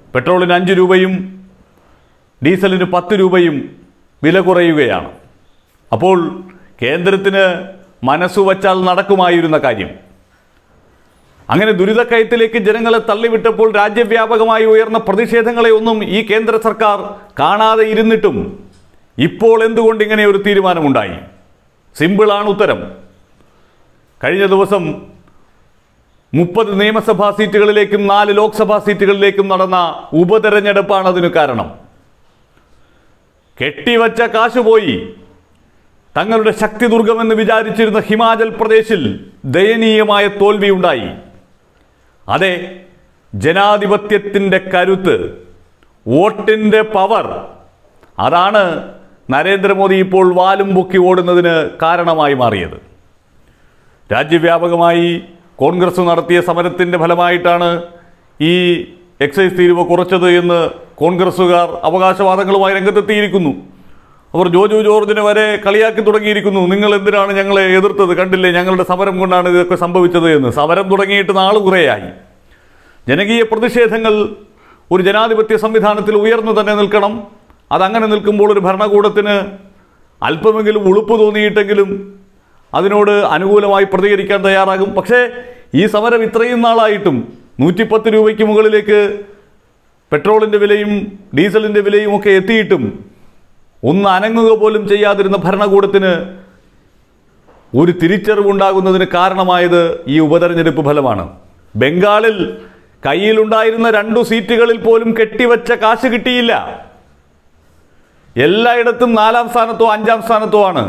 പെട്രോളിന് അഞ്ച് രൂപയും ഡീസലിന് പത്ത് രൂപയും വില കുറയുകയാണ് അപ്പോൾ കേന്ദ്രത്തിന് മനസ്സു വച്ചാൽ നടക്കുമായിരുന്ന കാര്യം അങ്ങനെ ദുരിതക്കയത്തിലേക്ക് ജനങ്ങളെ തള്ളിവിട്ടപ്പോൾ രാജ്യവ്യാപകമായി ഉയർന്ന പ്രതിഷേധങ്ങളെ ഒന്നും ഈ കേന്ദ്ര സർക്കാർ കാണാതെ ഇരുന്നിട്ടും ഇപ്പോൾ എന്തുകൊണ്ട് ഇങ്ങനെ ഒരു തീരുമാനമുണ്ടായി സിമ്പിളാണ് ഉത്തരം കഴിഞ്ഞ ദിവസം മുപ്പത് നിയമസഭാ സീറ്റുകളിലേക്കും നാല് ലോക്സഭാ സീറ്റുകളിലേക്കും നടന്ന ഉപതെരഞ്ഞെടുപ്പാണ് അതിന് കാരണം കെട്ടിവച്ച കാശ് പോയി തങ്ങളുടെ ശക്തി ദുർഗമെന്ന് വിചാരിച്ചിരുന്ന ഹിമാചൽ പ്രദേശിൽ ദയനീയമായ തോൽവിയുണ്ടായി അതെ ജനാധിപത്യത്തിൻ്റെ കരുത്ത് വോട്ടിൻ്റെ പവർ അതാണ് നരേന്ദ്രമോദി ഇപ്പോൾ വാലും പൊക്കി ഓടുന്നതിന് കാരണമായി മാറിയത് രാജ്യവ്യാപകമായി കോൺഗ്രസ് നടത്തിയ സമരത്തിൻ്റെ ഫലമായിട്ടാണ് ഈ എക്സൈസ് തീരുവ കുറച്ചത് എന്ന് കോൺഗ്രസ്സുകാർ അവകാശവാദങ്ങളുമായി രംഗത്തെത്തിയിരിക്കുന്നു അവർ ജോജു ജോർജിനെ വരെ കളിയാക്കി തുടങ്ങിയിരിക്കുന്നു നിങ്ങൾ എന്തിനാണ് ഞങ്ങളെ എതിർത്തത് കണ്ടില്ലേ ഞങ്ങളുടെ സമരം കൊണ്ടാണ് ഇതൊക്കെ സംഭവിച്ചത് എന്ന് സമരം തുടങ്ങിയിട്ട് നാള് കുറേയായി ജനകീയ പ്രതിഷേധങ്ങൾ ഒരു ജനാധിപത്യ സംവിധാനത്തിൽ ഉയർന്നു തന്നെ നിൽക്കണം അതങ്ങനെ നിൽക്കുമ്പോൾ ഒരു ഭരണകൂടത്തിന് അല്പമെങ്കിലും ഉളുപ്പ് തോന്നിയിട്ടെങ്കിലും അതിനോട് അനുകൂലമായി പ്രതികരിക്കാൻ തയ്യാറാകും പക്ഷേ ഈ സമരം ഇത്രയും നാളായിട്ടും നൂറ്റിപ്പത്ത് രൂപയ്ക്ക് മുകളിലേക്ക് പെട്രോളിൻ്റെ വിലയും ഡീസലിൻ്റെ വിലയും ഒക്കെ എത്തിയിട്ടും ഒന്ന് അനങ്ങുക പോലും ചെയ്യാതിരുന്ന ഭരണകൂടത്തിന് ഒരു തിരിച്ചറിവുണ്ടാകുന്നതിന് കാരണമായത് ഈ ഉപതെരഞ്ഞെടുപ്പ് ഫലമാണ് ബംഗാളിൽ കയ്യിലുണ്ടായിരുന്ന രണ്ടു സീറ്റുകളിൽ പോലും കെട്ടിവച്ച കാശ് കിട്ടിയില്ല എല്ലായിടത്തും നാലാം സ്ഥാനത്തോ അഞ്ചാം സ്ഥാനത്തോ ആണ്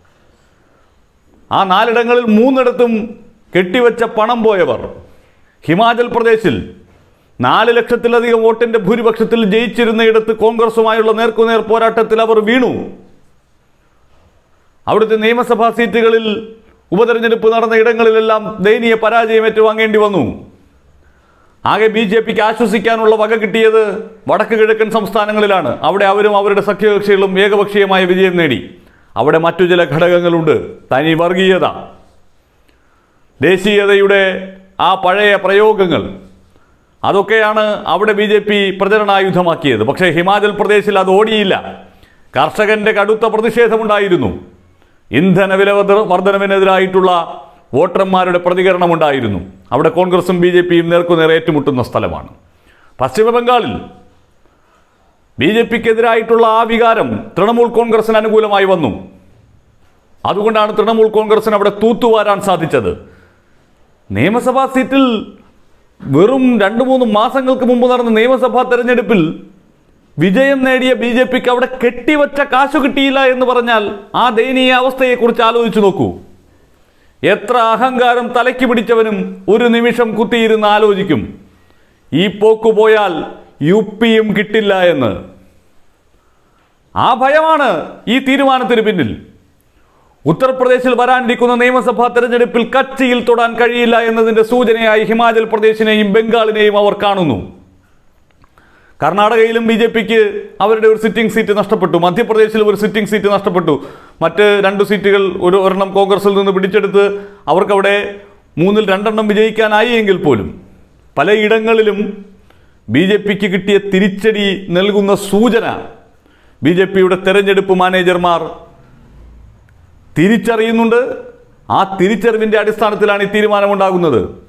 ആ നാലിടങ്ങളിൽ മൂന്നിടത്തും കെട്ടിവച്ച പണം പോയവർ ഹിമാചൽ പ്രദേശിൽ നാല് ലക്ഷത്തിലധികം വോട്ടിന്റെ ഭൂരിപക്ഷത്തിൽ ജയിച്ചിരുന്നയിടത്ത് കോൺഗ്രസുമായുള്ള നേർക്കുനേർ പോരാട്ടത്തിൽ അവർ വീണു അവിടുത്തെ നിയമസഭാ സീറ്റുകളിൽ ഉപതെരഞ്ഞെടുപ്പ് നടന്ന ഇടങ്ങളിലെല്ലാം ദയനീയ പരാജയം ഏറ്റുവാങ്ങേണ്ടി വന്നു ആകെ ബി ജെ പിക്ക് ആശ്വസിക്കാനുള്ള വക കിട്ടിയത് വടക്ക് കിഴക്കൻ സംസ്ഥാനങ്ങളിലാണ് അവിടെ അവരും അവരുടെ സഖ്യകക്ഷികളും ഏകപക്ഷീയമായ വിജയം നേടി അവിടെ മറ്റു ചില ഘടകങ്ങളുണ്ട് തനി വർഗീയത ദേശീയതയുടെ ആ പഴയ പ്രയോഗങ്ങൾ അതൊക്കെയാണ് അവിടെ ബി ജെ പി പ്രചരണായുധമാക്കിയത് പക്ഷേ ഹിമാചൽ പ്രദേശിൽ അത് ഓടിയില്ല കർഷകന്റെ കടുത്ത പ്രതിഷേധമുണ്ടായിരുന്നു ഇന്ധന വില വർധ- വർധനവിനെതിരായിട്ടുള്ള വോട്ടർമാരുടെ പ്രതികരണമുണ്ടായിരുന്നു അവിടെ കോൺഗ്രസും ബി ജെ പിയും നേർക്കുനേർ ഏറ്റുമുട്ടുന്ന സ്ഥലമാണ് പശ്ചിമ ബംഗാളിൽ ബി ജെ പിക്കെതിരായിട്ടുള്ള ആ വികാരം തൃണമൂൽ കോൺഗ്രസിന് അനുകൂലമായി വന്നു അതുകൊണ്ടാണ് തൃണമൂൽ കോൺഗ്രസിന് അവിടെ തൂത്തുവാരാൻ സാധിച്ചത് നിയമസഭാ സീറ്റിൽ വെറും രണ്ട് മൂന്ന് മാസങ്ങൾക്ക് മുമ്പ് നടന്ന നിയമസഭാ തെരഞ്ഞെടുപ്പിൽ വിജയം നേടിയ ബി ജെ പിക്ക് അവിടെ കെട്ടിവച്ച കാശു കിട്ടിയില്ല എന്ന് പറഞ്ഞാൽ ആ ദയനീയ അവസ്ഥയെക്കുറിച്ച് ആലോചിച്ചു നോക്കൂ എത്ര അഹങ്കാരം തലയ്ക്ക് പിടിച്ചവനും ഒരു നിമിഷം കുത്തിയിരുന്ന് ആലോചിക്കും ഈ പോക്കു പോയാൽ യു പിയും കിട്ടില്ല എന്ന് ആ ഭയമാണ് ഈ തീരുമാനത്തിന് പിന്നിൽ ഉത്തർപ്രദേശിൽ വരാനിരിക്കുന്ന നിയമസഭാ തെരഞ്ഞെടുപ്പിൽ കച്ചിയിൽ തൊടാൻ കഴിയില്ല എന്നതിന്റെ സൂചനയായി ഹിമാചൽ പ്രദേശിനെയും ബംഗാളിനെയും അവർ കാണുന്നു കർണാടകയിലും ബി ജെ പിക്ക് അവരുടെ ഒരു സിറ്റിംഗ് സീറ്റ് നഷ്ടപ്പെട്ടു മധ്യപ്രദേശിൽ ഒരു സിറ്റിംഗ് സീറ്റ് നഷ്ടപ്പെട്ടു മറ്റ് രണ്ട് സീറ്റുകൾ ഒരു ഒരെണ്ണം കോൺഗ്രസിൽ നിന്ന് പിടിച്ചെടുത്ത് അവർക്കവിടെ മൂന്നിൽ രണ്ടെണ്ണം വിജയിക്കാനായി എങ്കിൽ പോലും പലയിടങ്ങളിലും ബി ജെ പിക്ക് കിട്ടിയ തിരിച്ചടി നൽകുന്ന സൂചന ബി ജെ പിയുടെ തെരഞ്ഞെടുപ്പ് മാനേജർമാർ തിരിച്ചറിയുന്നുണ്ട് ആ തിരിച്ചറിവിന്റെ അടിസ്ഥാനത്തിലാണ് ഈ തീരുമാനമുണ്ടാകുന്നത്